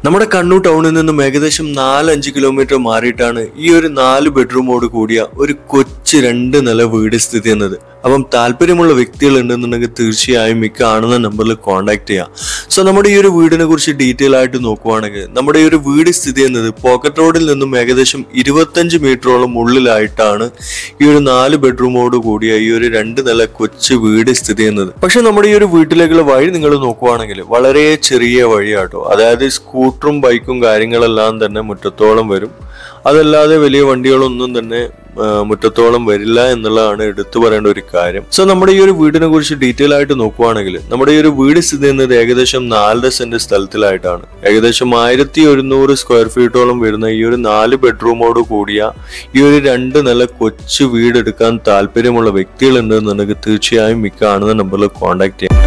നമ്മുടെ കണ്ണൂർ ടൗണിൽ നിന്നും ഏകദേശം നാലഞ്ച് കിലോമീറ്റർ മാറിയിട്ടാണ് ഈ ഒരു നാല് ബെഡ്റൂമോട് കൂടിയ ഒരു കൊച്ചു രണ്ട് നില വീട് സ്ഥിതി ചെയ്യുന്നത് അപ്പം താല്പര്യമുള്ള വ്യക്തികൾ ഉണ്ടെന്നുണ്ടെങ്കിൽ തീർച്ചയായും ഈ കാണുന്ന നമ്പറിൽ കോൺടാക്ട് ചെയ്യാം സോ നമ്മുടെ ഈ ഒരു വീടിനെ കുറിച്ച് ഡീറ്റെയിൽ ആയിട്ട് നോക്കുവാണെങ്കിൽ നമ്മുടെ ഈ ഒരു വീട് സ്ഥിതി ചെയ്യുന്നത് പോക്കറ്റ് റോഡിൽ നിന്നും ഏകദേശം ഇരുപത്തഞ്ച് മീറ്ററോളം ഉള്ളിലായിട്ടാണ് ഈ ഒരു നാല് ബെഡ്റൂമോട് കൂടിയ ഈ ഒരു രണ്ട് നില കൊച്ചു വീട് സ്ഥിതി ചെയ്യുന്നത് പക്ഷെ നമ്മുടെ ഈ ഒരു വീട്ടിലേക്കുള്ള വഴി നിങ്ങൾ നോക്കുവാണെങ്കിൽ വളരെ ചെറിയ വഴിയാട്ടോ അതായത് സ്കൂട്ടറും ബൈക്കും കാര്യങ്ങളെല്ലാം തന്നെ മുറ്റത്തോളം വരും അതല്ലാതെ വലിയ വണ്ടികളൊന്നും തന്നെ ആ, മുറ്റത്തോളം വരില്ല എന്നുള്ളതാണ് എടുത്തു പറയേണ്ട ഒരു കാര്യം സോ നമ്മുടെ ഈ ഒരു വീടിനെ കുറിച്ച് ഡീറ്റെയിൽ ആയിട്ട് നോക്കുവാണെങ്കിൽ നമ്മുടെ ഈ ഒരു വീട് സ്ഥിതി ചെയ്യുന്നത് ഏകദേശം നാലര സെന്റ് സ്ഥലത്തിലായിട്ടാണ് ഏകദേശം ആയിരത്തി ഒരുന്നൂറ് സ്ക്വയർ ഫീറ്റോളം വരുന്ന ഈ ഒരു നാല് ബെഡ്റൂമോട് കൂടിയ ഈ ഒരു രണ്ട് നില കൊച്ചു വീട് എടുക്കാൻ താല്പര്യമുള്ള വ്യക്തികളുണ്ടെന്നുണ്ടെങ്കിൽ തീർച്ചയായും ഈ കാണുന്ന നമ്പറിൽ കോൺടാക്ട് ചെയ്യാം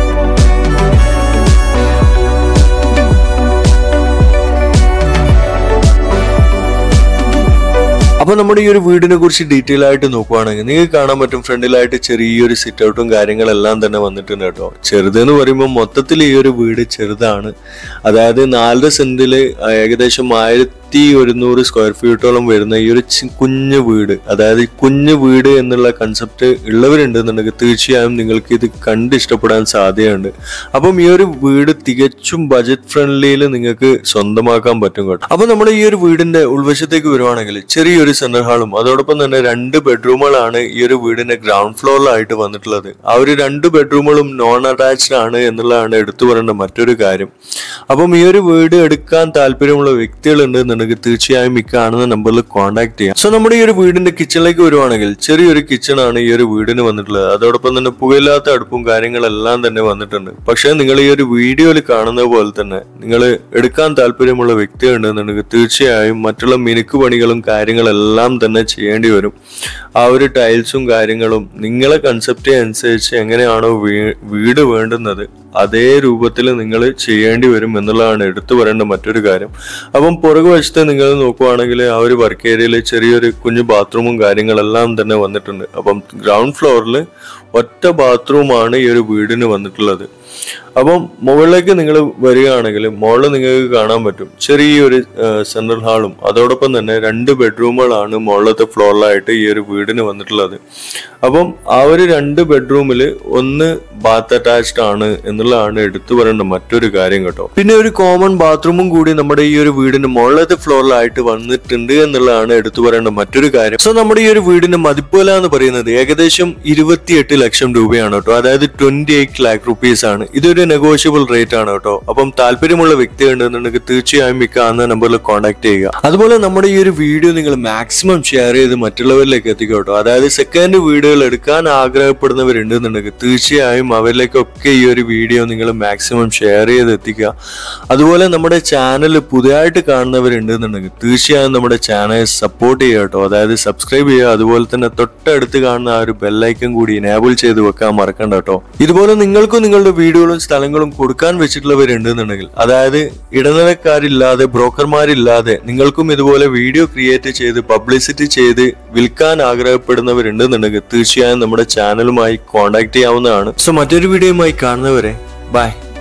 അപ്പൊ നമ്മുടെ ഈ ഒരു വീടിനെ കുറിച്ച് ഡീറ്റെയിൽ ആയിട്ട് നോക്കുവാണെങ്കിൽ നിങ്ങൾക്ക് കാണാൻ പറ്റും ഫ്രണ്ടിലായിട്ട് ചെറിയൊരു സിറ്റ് ഔട്ടും കാര്യങ്ങളെല്ലാം തന്നെ വന്നിട്ടുണ്ട് കേട്ടോ ചെറുതെന്ന് പറയുമ്പോൾ മൊത്തത്തിൽ ഈ ഒരു വീട് ചെറുതാണ് അതായത് നാലര സെന്റില് ഏകദേശം ആയിരത്തി ഒരുന്നൂറ് സ്ക്വയർ ഫീറ്റോളം വരുന്ന ഈ ഒരു ചി- കുഞ്ഞു വീട് അതായത് ഈ കുഞ്ഞു വീട് എന്നുള്ള കൺസെപ്റ്റ് ഉള്ളവരുണ്ടെന്നുണ്ടെങ്കിൽ തീർച്ചയായും നിങ്ങൾക്ക് ഇത് കണ്ട് ഇഷ്ടപ്പെടാൻ സാധ്യതയുണ്ട് അപ്പം ഈ ഒരു വീട് തികച്ചും ബജറ്റ് ഫ്രണ്ട്ലിയിൽ നിങ്ങൾക്ക് സ്വന്തമാക്കാൻ പറ്റും കേട്ടോ അപ്പൊ നമ്മുടെ ഈ ഒരു വീടിന്റെ ഉൾവശത്തേക്ക് വരുവാണെങ്കിൽ ചെറിയൊരു സെന്റർ ഹാളും അതോടൊപ്പം തന്നെ രണ്ട് ബെഡ്റൂമുകളാണ് ഈ ഒരു വീടിന്റെ ഗ്രൗണ്ട് ഫ്ലോറിലായിട്ട് വന്നിട്ടുള്ളത് ആ ഒരു രണ്ട് ബെഡ്റൂമുകളും നോൺ അറ്റാച്ച്ഡ് ആണ് എന്നുള്ളതാണ് എടുത്തു പറയേണ്ട മറ്റൊരു കാര്യം അപ്പം ഈ ഒരു വീട് എടുക്കാൻ താല്പര്യമുള്ള വ്യക്തികൾ ഉണ്ടെന്നുണ്ടെങ്കിൽ തീർച്ചയായും ഈ കാണുന്ന നമ്പറിൽ കോൺടാക്ട് ചെയ്യാം സോ നമ്മുടെ ഈ ഒരു വീടിന്റെ കിച്ചണിലേക്ക് വരുവാണെങ്കിൽ ചെറിയൊരു കിച്ചൺ ആണ് ഈ ഒരു വീടിന് വന്നിട്ടുള്ളത് അതോടൊപ്പം തന്നെ പുകയില്ലാത്ത അടുപ്പും കാര്യങ്ങളെല്ലാം തന്നെ വന്നിട്ടുണ്ട് പക്ഷേ നിങ്ങൾ ഈ ഒരു വീഡിയോയിൽ കാണുന്ന പോലെ തന്നെ നിങ്ങൾ എടുക്കാൻ താല്പര്യമുള്ള വ്യക്തി ഉണ്ടെന്നുണ്ടെങ്കിൽ തീർച്ചയായും മറ്റുള്ള മിനുക്ക് പണികളും കാര്യങ്ങളെല്ലാം തന്നെ ചെയ്യേണ്ടി വരും ആ ഒരു ടൈൽസും കാര്യങ്ങളും നിങ്ങളെ കൺസെപ്റ്റ് അനുസരിച്ച് എങ്ങനെയാണോ വീ- വീട് വേണ്ടുന്നത് അതേ രൂപത്തിൽ നിങ്ങൾ ചെയ്യേണ്ടി വരും എന്നുള്ളതാണ് എടുത്തു പറയേണ്ട മറ്റൊരു കാര്യം അപ്പം പുറകു വശത്ത് നിങ്ങൾ നോക്കുവാണെങ്കിൽ ആ ഒരു വർക്ക് ഏരിയയിൽ ചെറിയൊരു കുഞ്ഞു ബാത്റൂമും കാര്യങ്ങളെല്ലാം തന്നെ വന്നിട്ടുണ്ട് അപ്പം ഗ്രൗണ്ട് ഫ്ലോറിൽ ഒറ്റ ബാത്റൂമാണ് ഈ ഒരു വീടിന് വന്നിട്ടുള്ളത് അപ്പം മുകളിലേക്ക് നിങ്ങൾ വരികയാണെങ്കിൽ മുകളിൽ നിങ്ങൾക്ക് കാണാൻ പറ്റും ചെറിയൊരു സെൻട്രൽ ഹാളും അതോടൊപ്പം തന്നെ രണ്ട് ബെഡ്റൂമുകളാണ് മുകളിലത്തെ ഫ്ലോറിലായിട്ട് ഈ ഒരു വീടിന് വന്നിട്ടുള്ളത് അപ്പം ആ ഒരു രണ്ട് ബെഡ്റൂമിൽ ഒന്ന് ബാത്ത് അറ്റാച്ച്ഡ് ആണ് എന്നുള്ളതാണ് എടുത്തു പറയേണ്ട മറ്റൊരു കാര്യം കേട്ടോ പിന്നെ ഒരു കോമൺ ബാത്റൂമും കൂടി നമ്മുടെ ഈ ഒരു വീടിന്റെ മുകളിലത്തെ ഫ്ലോറിലായിട്ട് വന്നിട്ടുണ്ട് എന്നുള്ളതാണ് എടുത്തു പറയേണ്ട മറ്റൊരു കാര്യം സോ നമ്മുടെ ഈ ഒരു വീടിന്റെ മതിപ്പുല എന്ന് പറയുന്നത് ഏകദേശം ഇരുപത്തിയെട്ട് ലക്ഷം രൂപയാണ് കേട്ടോ അതായത് ട്വന്റി എയ്റ്റ് ലാക്ക് റുപ്പീസ് ആണ് ഇതൊരു നെഗോഷ്യബിൾ റേറ്റ് ആണ് കേട്ടോ അപ്പം താല്പര്യമുള്ള വ്യക്തി ഉണ്ടെന്നുണ്ടെങ്കിൽ തീർച്ചയായും ഈ കാണുന്ന നമ്പറിൽ കോൺടാക്ട് ചെയ്യുക അതുപോലെ നമ്മുടെ ഈ ഒരു വീഡിയോ നിങ്ങൾ മാക്സിമം ഷെയർ ചെയ്ത് മറ്റുള്ളവരിലേക്ക് എത്തിക്കുക കേട്ടോ അതായത് സെക്കൻഡ് വീഡിയോകൾ എടുക്കാൻ ആഗ്രഹപ്പെടുന്നവരുണ്ടെന്നുണ്ടെങ്കിൽ തീർച്ചയായും അവരിലേക്കൊക്കെ ഈ ഒരു വീഡിയോ നിങ്ങൾ മാക്സിമം ഷെയർ ചെയ്ത് എത്തിക്കുക അതുപോലെ നമ്മുടെ ചാനൽ പുതിയതായിട്ട് കാണുന്നവരുണ്ടെന്നുണ്ടെങ്കിൽ തീർച്ചയായും നമ്മുടെ ചാനൽ സപ്പോർട്ട് ചെയ്യുക കേട്ടോ അതായത് സബ്സ്ക്രൈബ് ചെയ്യുക അതുപോലെ തന്നെ തൊട്ടടുത്ത് കാണുന്ന ആ ഒരു ബെല്ലൈക്കൻ കൂടി എനേബിൾ ചെയ്ത് വെക്കാൻ മറക്കണ്ട കേട്ടോ ഇതുപോലെ നിങ്ങൾക്കും നിങ്ങളുടെ വീടുകളും സ്ഥലങ്ങളും കൊടുക്കാൻ വെച്ചിട്ടുള്ളവരുണ്ടെന്നുണ്ടെങ്കിൽ അതായത് ഇടനിലക്കാരില്ലാതെ ബ്രോക്കർമാരില്ലാതെ നിങ്ങൾക്കും ഇതുപോലെ വീഡിയോ ക്രിയേറ്റ് ചെയ്ത് പബ്ലിസിറ്റി ചെയ്ത് വിൽക്കാൻ ആഗ്രഹപ്പെടുന്നവരുണ്ടെന്നുണ്ടെങ്കിൽ തീർച്ചയായും നമ്മുടെ ചാനലുമായി കോൺടാക്ട് ചെയ്യാവുന്നതാണ് സോ മറ്റൊരു വീഡിയോയുമായി കാണുന്നവരെ ബൈ